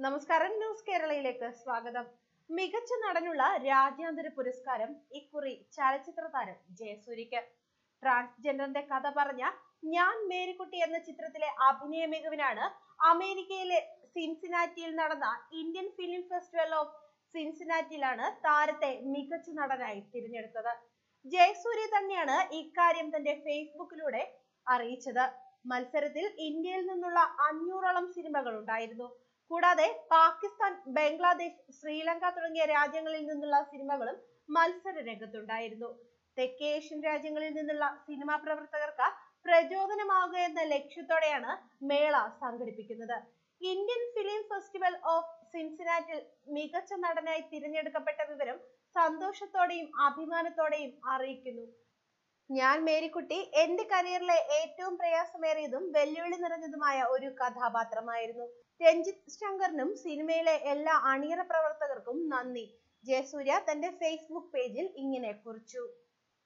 നമസ്കാരം ന്യൂസ് കേരളയിലേക്ക് സ്വാഗതം മികച്ച നടനുള്ള രാജ്യാന്തര പുരസ്കാരം ഇക്കുറി ചലച്ചിത്ര താരം ജയസൂര്യക്ക് ട്രാൻസ്ജെൻഡറിന്റെ കഥ പറഞ്ഞ ഞാൻ മേരിക്കുട്ടി എന്ന ചിത്രത്തിലെ അഭിനയ മികവിനാണ് അമേരിക്കയിലെ സിൻസിനാറ്റിയിൽ നടന്ന ഇന്ത്യൻ ഫിലിം ഫെസ്റ്റിവൽ ഓഫ് സിൻസിനാറ്റിയിലാണ് താരത്തെ മികച്ച നടനായി തിരഞ്ഞെടുത്തത് ജയസൂര്യ തന്നെയാണ് ഇക്കാര്യം തന്റെ ഫേസ്ബുക്കിലൂടെ അറിയിച്ചത് മത്സരത്തിൽ ഇന്ത്യയിൽ നിന്നുള്ള അഞ്ഞൂറോളം സിനിമകൾ ഉണ്ടായിരുന്നു കൂടാതെ പാകിസ്ഥാൻ ബംഗ്ലാദേശ് ശ്രീലങ്ക തുടങ്ങിയ രാജ്യങ്ങളിൽ നിന്നുള്ള സിനിമകളും മത്സര രംഗത്തുണ്ടായിരുന്നു തെക്കേ ഏഷ്യൻ രാജ്യങ്ങളിൽ നിന്നുള്ള സിനിമാ പ്രവർത്തകർക്ക് പ്രചോദനമാകുക എന്ന ലക്ഷ്യത്തോടെയാണ് മേള സംഘടിപ്പിക്കുന്നത് ഇന്ത്യൻ ഫിലിം ഫെസ്റ്റിവൽ ഓഫ് സിൻസിനാറ്റിൽ മികച്ച നടനായി തിരഞ്ഞെടുക്കപ്പെട്ട വിവരം സന്തോഷത്തോടെയും അഭിമാനത്തോടെയും അറിയിക്കുന്നു ഞാൻ മേരിക്കുട്ടി എന്റെ കരിയറിലെ ഏറ്റവും പ്രയാസമേറിയതും വെല്ലുവിളി നിറഞ്ഞതുമായ ഒരു കഥാപാത്രമായിരുന്നു രഞ്ജിത്ത് ശങ്കറിനും സിനിമയിലെ എല്ലാ അണിയറ പ്രവർത്തകർക്കും നന്ദി ജയസൂര്യ തന്റെ ഫേസ്ബുക്ക് പേജിൽ ഇങ്ങനെ കുറിച്ചു